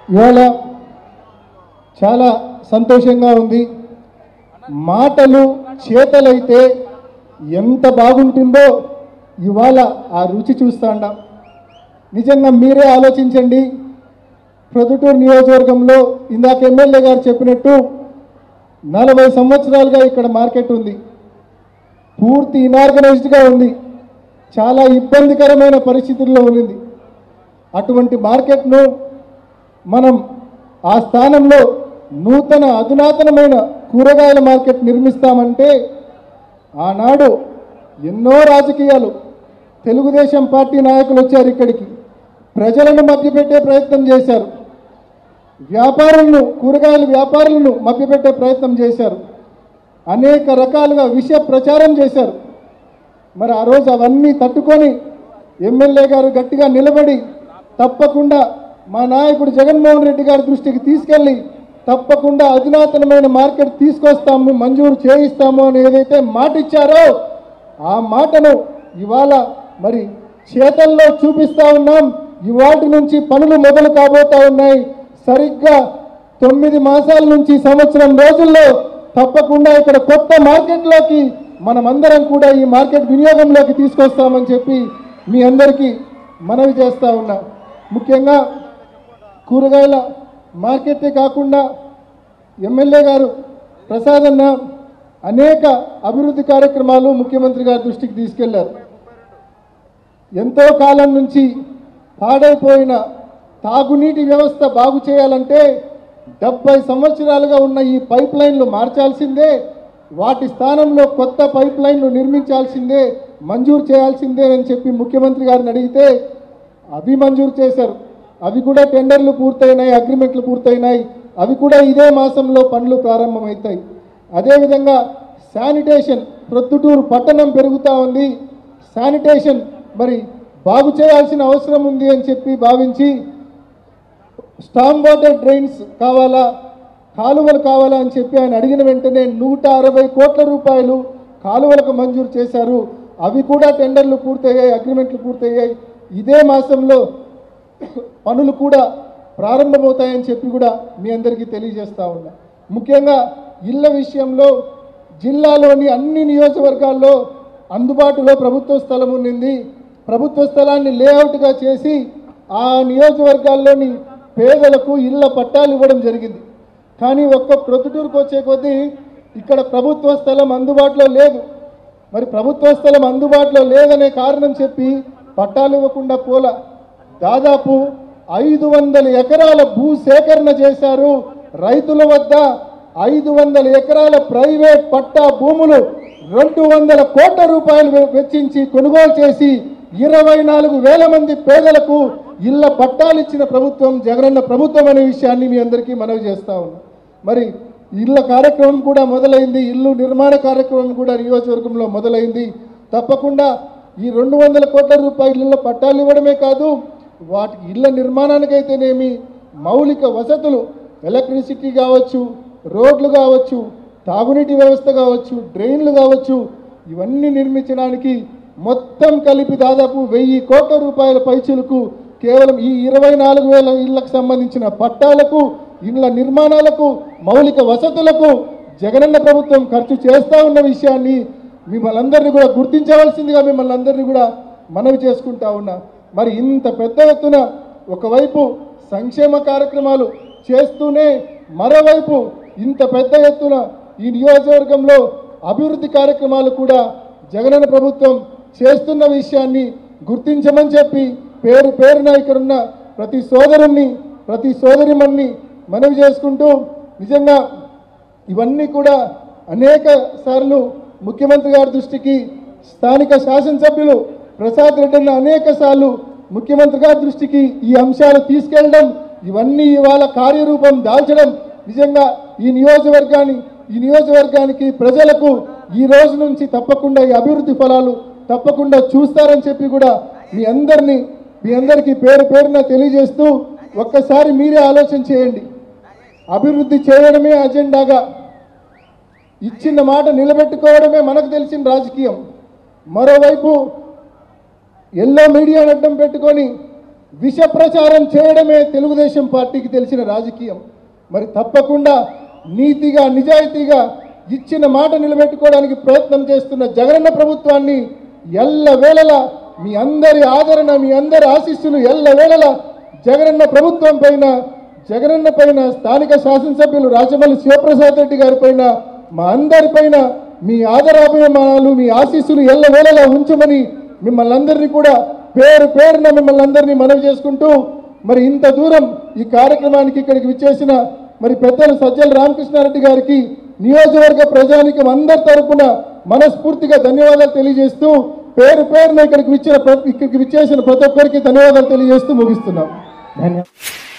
ఇవాళ చాలా సంతోషంగా ఉంది మాటలు చేతలైతే ఎంత బాగుంటుందో ఇవాళ ఆ రుచి చూస్తాండాం నిజంగా మీరే ఆలోచించండి ప్రొద్దుటూరు నియోజకవర్గంలో ఇందాక ఎమ్మెల్యే గారు చెప్పినట్టు నలభై సంవత్సరాలుగా ఇక్కడ మార్కెట్ ఉంది పూర్తి ఇనార్గనైజ్డ్గా ఉంది చాలా ఇబ్బందికరమైన పరిస్థితుల్లో ఉంది అటువంటి మార్కెట్ను మనం ఆ స్థానంలో నూతన అధునాతనమైన కూరగాయల మార్కెట్ నిర్మిస్తామంటే ఆనాడు ఎన్నో రాజకీయాలు తెలుగుదేశం పార్టీ నాయకులు వచ్చారు ఇక్కడికి ప్రజలను మభ్యపెట్టే ప్రయత్నం చేశారు వ్యాపారులను కూరగాయల వ్యాపారులను మభ్యపెట్టే ప్రయత్నం చేశారు అనేక రకాలుగా విష ప్రచారం చేశారు మరి ఆ రోజు అవన్నీ తట్టుకొని ఎమ్మెల్యే గారు గట్టిగా నిలబడి తప్పకుండా మా నాయకుడు జగన్మోహన్ రెడ్డి గారి దృష్టికి తీసుకెళ్ళి తప్పకుండా అధునాతనమైన మార్కెట్ తీసుకొస్తాము మంజూరు చేయిస్తాము అని ఏదైతే మాట ఇచ్చారో ఆ మాటను ఇవాళ మరి చేతల్లో చూపిస్తా ఉన్నాం ఇవాటి నుంచి పనులు మొదలు కాబోతా ఉన్నాయి సరిగ్గా తొమ్మిది మాసాల నుంచి సంవత్సరం రోజుల్లో తప్పకుండా ఇక్కడ కొత్త మార్కెట్లోకి మనమందరం కూడా ఈ మార్కెట్ వినియోగంలోకి తీసుకొస్తామని చెప్పి మీ అందరికీ మనవి చేస్తా ఉన్నా ముఖ్యంగా కూరగాయల మార్కెటే కాకుండా ఎమ్మెల్యే గారు ప్రసాద్ అన్న అనేక అభివృద్ధి కార్యక్రమాలు ముఖ్యమంత్రి గారి దృష్టికి తీసుకెళ్లారు ఎంతో కాలం నుంచి పాడైపోయిన తాగునీటి వ్యవస్థ బాగు చేయాలంటే డెబ్బై సంవత్సరాలుగా ఉన్న ఈ పైప్ లైన్లు మార్చాల్సిందే వాటి స్థానంలో కొత్త పైప్ లైన్లు నిర్మించాల్సిందే మంజూరు చేయాల్సిందే అని చెప్పి ముఖ్యమంత్రి గారిని అడిగితే అవి మంజూరు చేశారు అవి కూడా టెండర్లు పూర్తయినాయి అగ్రిమెంట్లు పూర్తయినాయి అవి కూడా ఇదే మాసంలో పనులు ప్రారంభమవుతాయి అదేవిధంగా శానిటేషన్ ప్రొద్దుటూరు పట్టణం పెరుగుతూ ఉంది శానిటేషన్ మరి బాగు చేయాల్సిన అవసరం ఉంది అని చెప్పి భావించి స్టామ్ వాటర్ డ్రైన్స్ కావాలా కాలువలు కావాలా అని చెప్పి ఆయన అడిగిన వెంటనే నూట అరవై కోట్ల రూపాయలు కాలువలకు మంజూరు చేశారు అవి కూడా టెండర్లు పూర్తయ్యాయి అగ్రిమెంట్లు పూర్తయ్యాయి ఇదే మాసంలో పనులు కూడా ప్రారంభమవుతాయని చెప్పి కూడా మీ అందరికీ తెలియజేస్తా ఉన్నా ముఖ్యంగా ఇళ్ళ విషయంలో జిల్లాలోని అన్ని నియోజకవర్గాల్లో అందుబాటులో ప్రభుత్వ స్థలం ఉన్నింది ప్రభుత్వ స్థలాన్ని లేఅవుట్గా చేసి ఆ నియోజకవర్గాల్లోని పేదలకు ఇళ్ళ పట్టాలు ఇవ్వడం జరిగింది కానీ ఒక్క ప్రొద్దుటూరుకు వచ్చే కొద్దీ ఇక్కడ ప్రభుత్వ స్థలం అందుబాటులో లేదు మరి ప్రభుత్వ స్థలం అందుబాటులో లేదనే కారణం చెప్పి పట్టాలు ఇవ్వకుండా పోలా దాదాపు ఐదు వందల ఎకరాల భూ సేకరణ చేశారు రైతుల వద్ద ఐదు వందల ఎకరాల ప్రైవేట్ పట్టా భూములు రెండు వందల కోట్ల రూపాయలు వె- వెచ్చించి కొనుగోలు చేసి ఇరవై నాలుగు వేల మంది పేదలకు ఇళ్ల పట్టాలు ఇచ్చిన ప్రభుత్వం జగనన్న ప్రభుత్వం అనే విషయాన్ని మీ అందరికీ మనవి చేస్తా ఉన్నాం మరి ఇళ్ళ కార్యక్రమం కూడా మొదలైంది ఇల్లు నిర్మాణ కార్యక్రమం కూడా నియోజకవర్గంలో మొదలైంది తప్పకుండా ఈ రెండు వందల కోట్ల రూపాయల ఇళ్ళ పట్టాలు ఇవ్వడమే కాదు వాటికి ఇళ్ళ నిర్మాణానికైతేనేమి మౌలిక వసతులు ఎలక్ట్రిసిటీ కావచ్చు రోడ్లు కావచ్చు తాగునీటి వ్యవస్థ కావచ్చు డ్రైన్లు కావచ్చు ఇవన్నీ నిర్మించడానికి మొత్తం కలిపి దాదాపు వెయ్యి కోట్ల రూపాయల పైచులకు కేవలం ఈ ఇరవై నాలుగు వేల ఇళ్లకు సంబంధించిన పట్టాలకు ఇళ్ల నిర్మాణాలకు మౌలిక వసతులకు జగనన్న ప్రభుత్వం ఖర్చు చేస్తా ఉన్న విషయాన్ని మిమ్మల్ని అందరినీ కూడా గుర్తించవలసిందిగా మిమ్మల్ని అందరినీ కూడా మనవి చేసుకుంటా ఉన్నా మరి ఇంత పెద్ద ఎత్తున ఒకవైపు సంక్షేమ కార్యక్రమాలు చేస్తూనే మరోవైపు ఇంత పెద్ద ఎత్తున ఈ నియోజకవర్గంలో అభివృద్ధి కార్యక్రమాలు కూడా జగనన్న ప్రభుత్వం చేస్తున్న విషయాన్ని గుర్తించమని చెప్పి పేరు పేరున ఇక్కడున్న ప్రతి సోదరుణ్ణి ప్రతి సోదరిమణ్ణి మనవి చేసుకుంటూ నిజంగా ఇవన్నీ కూడా అనేక సార్లు ముఖ్యమంత్రి గారి దృష్టికి స్థానిక శాసనసభ్యులు ప్రసాద్ రెడ్డి అన్న అనేక సార్లు ముఖ్యమంత్రి గారి దృష్టికి ఈ అంశాలు తీసుకెళ్ళడం ఇవన్నీ ఇవాళ కార్యరూపం దాల్చడం నిజంగా ఈ నియోజకవర్గాన్ని ఈ నియోజకవర్గానికి ప్రజలకు ఈ రోజు నుంచి తప్పకుండా ఈ అభివృద్ధి ఫలాలు తప్పకుండా చూస్తారని చెప్పి కూడా మీ అందరినీ మీ అందరికీ పేరు పేరున తెలియజేస్తూ ఒక్కసారి మీరే ఆలోచన చేయండి అభివృద్ధి చేయడమే అజెండాగా ఇచ్చిన మాట నిలబెట్టుకోవడమే మనకు తెలిసిన రాజకీయం మరోవైపు ఎల్లో మీడియా అడ్డం పెట్టుకొని విష ప్రచారం చేయడమే తెలుగుదేశం పార్టీకి తెలిసిన రాజకీయం మరి తప్పకుండా నీతిగా నిజాయితీగా ఇచ్చిన మాట నిలబెట్టుకోవడానికి ప్రయత్నం చేస్తున్న జగనన్న ప్రభుత్వాన్ని ఎల్ల వేళలా మీ అందరి ఆదరణ మీ అందరి ఆశీస్సులు ఎల్ల వేళలా జగనన్న ప్రభుత్వం పైన జగనన్న పైన స్థానిక శాసనసభ్యులు రాజమల్లి శివప్రసాద్ రెడ్డి గారి పైన మా అందరి పైన మీ ఆదరాభిమానాలు మీ ఆశీస్సులు ఎల్ల వేళలా ఉంచమని మిమ్మల్ని అందరినీ కూడా పేరు పేరున మిమ్మల్ని అందరినీ మనవి చేసుకుంటూ మరి ఇంత దూరం ఈ కార్యక్రమానికి ఇక్కడికి విచ్చేసిన మరి పెద్దలు సజ్జల రామకృష్ణారెడ్డి గారికి నియోజకవర్గ ప్రజానికం అందరి తరపున మనస్ఫూర్తిగా ధన్యవాదాలు తెలియజేస్తూ పేరు పేరున ఇక్కడికి విచ్చిన ప్ర- ఇక్కడికి విచ్చేసిన ప్రతి ఒక్కరికి ధన్యవాదాలు తెలియజేస్తూ ముగిస్తున్నాం ధన్యవాదాలు